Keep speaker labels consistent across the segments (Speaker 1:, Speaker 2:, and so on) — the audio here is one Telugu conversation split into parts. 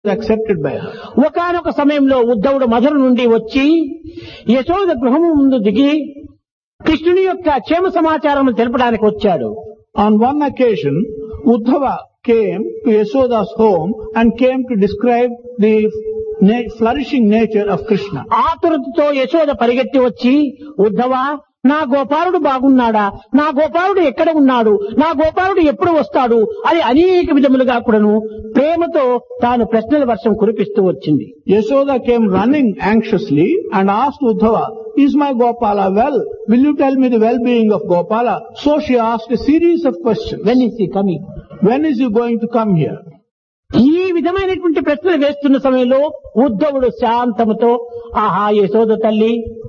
Speaker 1: accepted by her.
Speaker 2: ఒకనొక సమయంలో ఉద్ధవుడు మధుర నుండి వచ్చి యశోద గృహము ముందు దిగి కృష్ణుని యొక్క క్షేమ సమాచారం తెలపడానికి వచ్చాడు
Speaker 1: On one occasion, Uddhava came to Yashoda's home and came to describe the na- flourishing nature of Krishna.
Speaker 2: ఆతురతతో Yashoda పరిగెత్తి వచ్చి ఉద్ధవ నా గోపాలుడు బాగున్నాడా నా గోపాలుడు ఎక్కడ ఉన్నాడు నా గోపాలుడు ఎప్పుడు వస్తాడు అని అనేక విధములుగా కూడాను ప్రేమతో తాను ప్రశ్నల వర్షం కురిపిస్తూ వచ్చింది
Speaker 1: Yashoda came running anxiously and asked Uddhava, Is my Gopala well? Will you tell me the well-being of Gopala? So she asked a series of questions.
Speaker 2: When is he coming
Speaker 1: When is he going to come here?
Speaker 2: ఈ విధమైనటువంటి ప్రశ్నలు వేస్తున్న సమయంలో ఉద్ధవుడు శాంతముతో ఆహా యశోద తల్లి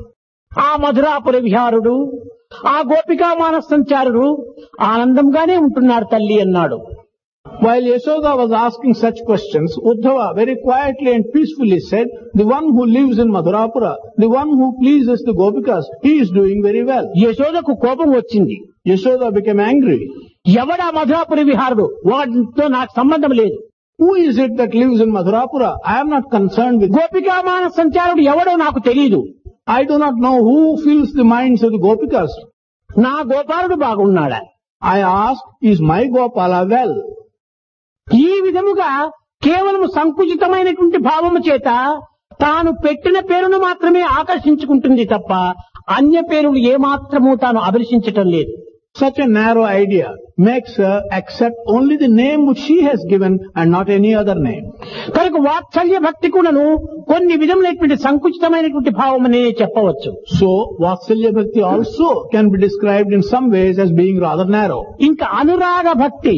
Speaker 2: ఆ మధురాపుర విహారుడు ఆ గోపికా మానస సంచారుడు ఆనందంగానే ఉంటున్నాడు తల్లి అన్నాడు
Speaker 1: While Yashoda was asking such questions, Uddhava very quietly and peacefully said, The one who lives in Madhurapura, the one who pleases the Gopikas, he is doing very well.
Speaker 2: యశోదకు కోపం వచ్చింది
Speaker 1: Yashoda became angry.
Speaker 2: ఎవడా మధురాపురి విహారుడు వాటితో నాకు సంబంధం లేదు
Speaker 1: Who is it that lives in Madhurapura? I am not concerned with
Speaker 2: గోపికా మానస సంచారుడు ఎవడో నాకు తెలియదు
Speaker 1: I do not know who fills the minds of the Gopikas.
Speaker 2: నా గోపాలుడు బాగున్నాడా
Speaker 1: I ask, is my Gopala well?
Speaker 2: ఈ విధముగా కేవలం సంకుచితమైనటువంటి భావము చేత తాను పెట్టిన పేరును మాత్రమే ఆకర్షించుకుంటుంది తప్ప అన్య పేరులు ఏమాత్రము తాను అభిలషించటం లేదు
Speaker 1: Such a narrow idea makes her accept only the name which she has given and not any other name.
Speaker 2: కనుక వాత్సల్య భక్తి కూడాను కొన్ని విధములైనటువంటి సంకుచితమైనటువంటి భావం అనే చెప్పవచ్చు
Speaker 1: So, Vatsalya Bhakti also can be described in some ways as being rather narrow.
Speaker 2: ఇంకా అనురాగ భక్తి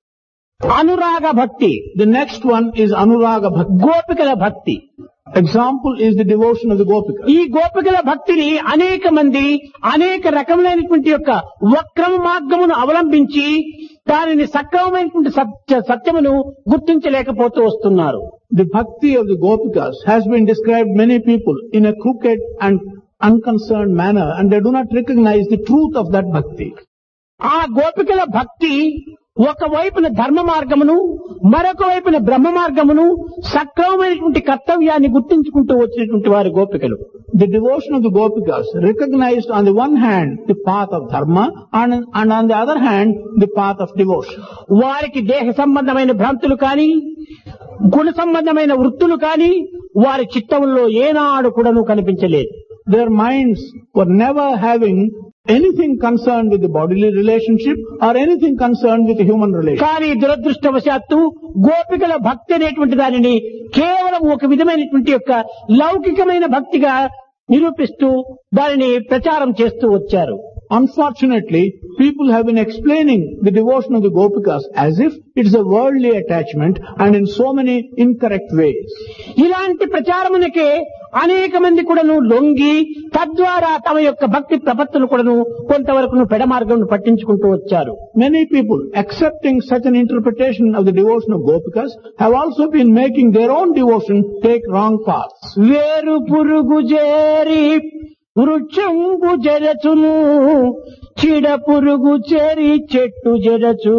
Speaker 2: అనురాగ భక్తి
Speaker 1: The next one is Anuraga Bhakti.
Speaker 2: గోపికల భక్తి
Speaker 1: Example is the devotion of the Gopika.
Speaker 2: ఈ గోపికల భక్తిని అనేక మంది అనేక రకములైనటువంటి యొక్క వక్రమ మార్గమును అవలంబించి దానిని సక్రమమైనటువంటి సత్య సత్యమును గుర్తించలేకపోతూ వస్తున్నారు
Speaker 1: The bhakti of the Gopikas has been described many people in a crooked and unconcerned manner and they do not recognize the truth of that bhakti.
Speaker 2: ఆ గోపికల భక్తి ఒక వైపున ధర్మ మార్గమును మరొక వైపున బ్రహ్మ మార్గమును సక్రమమైనటువంటి కర్తవ్యాన్ని గుర్తించుకుంటూ వచ్చినటువంటి వారి గోపికలు
Speaker 1: The devotion of the Gopikas recognized on the one hand the path of dharma and, and on the other hand the path of devotion.
Speaker 2: వారికి దేహ సంబంధమైన భ్రాంతులు కానీ గుణ సంబంధమైన వృత్తులు కానీ వారి చిత్తంలో ఏనాడు కూడాను కనిపించలేదు
Speaker 1: Their minds were never having anything concerned with the bodily relationship or anything concerned with the human relation.
Speaker 2: కానీ దురదృష్టవశాత్తు గోపికల భక్తి అనేటువంటి దానిని కేవలం ఒక విధమైనటువంటి యొక్క లౌకికమైన భక్తిగా నిరూపిస్తూ దానిని ప్రచారం చేస్తూ వచ్చారు
Speaker 1: Unfortunately, people have been explaining the devotion of the Gopikas as if it is a worldly attachment and in so many incorrect ways.
Speaker 2: ఇలాంటి ప్రచారమునకే అనేక మంది కూడాను లొంగి తద్వారా తమ యొక్క భక్తి ప్రపత్తులు కూడాను కొంతవరకు పెడమార్గం పట్టించుకుంటూ వచ్చారు
Speaker 1: Many people accepting such an interpretation of the devotion of Gopikas have also been making their own devotion take wrong paths.
Speaker 2: వేరు పురుగు చేరి వృక్షంబు జరచును చిడ పురుగు చేరి చెట్టు జరచు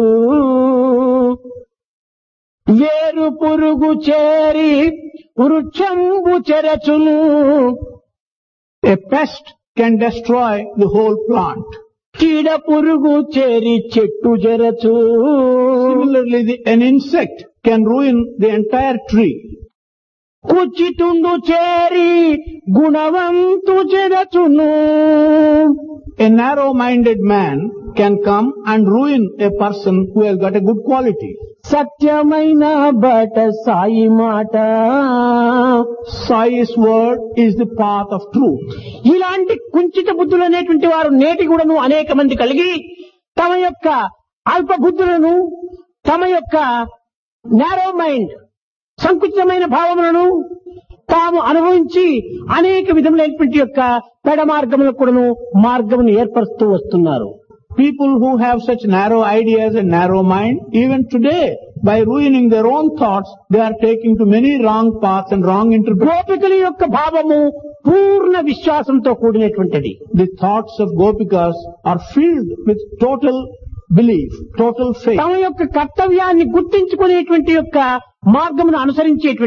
Speaker 2: వేరు పురుగు చేరి వృక్షంబు చెరచును
Speaker 1: A pest can destroy the whole plant.
Speaker 2: చీడ పురుగు చేరి చెట్టు జరచు
Speaker 1: Similarly, the, an insect can ruin the entire tree.
Speaker 2: కుచితుండు చేరి గుణవంతు జరచును
Speaker 1: A narrow-minded man can come and ruin a person who has got a good quality.
Speaker 2: సత్యమైన బట సాయి మాట
Speaker 1: Sai's word is the path of truth.
Speaker 2: ఇలాంటి కుంచిత బుద్ధులు అనేటువంటి వారు నేటి కూడాను అనేక మంది కలిగి తమ యొక్క అల్ప బుద్ధులను తమ యొక్క నారో మైండ్ సంకుచితమైన భావములను తాము అనుభవించి అనేక విధములైనటువంటి యొక్క పెడ మార్గములకు కూడాను మార్గమును ఏర్పరుస్తూ వస్తున్నారు
Speaker 1: People who have such narrow ideas and narrow mind, even today, by ruining their own thoughts, they are taking to many wrong paths and wrong interpretations.
Speaker 2: గోపికల యొక్క భావము పూర్ణ విశ్వాసంతో కూడినటువంటిది
Speaker 1: The thoughts of Gopikas are filled with total belief, total faith.
Speaker 2: తమ యొక్క కర్తవ్యాన్ని గుర్తించుకునేటువంటి యొక్క మార్గమును అనుసరించేటువంటి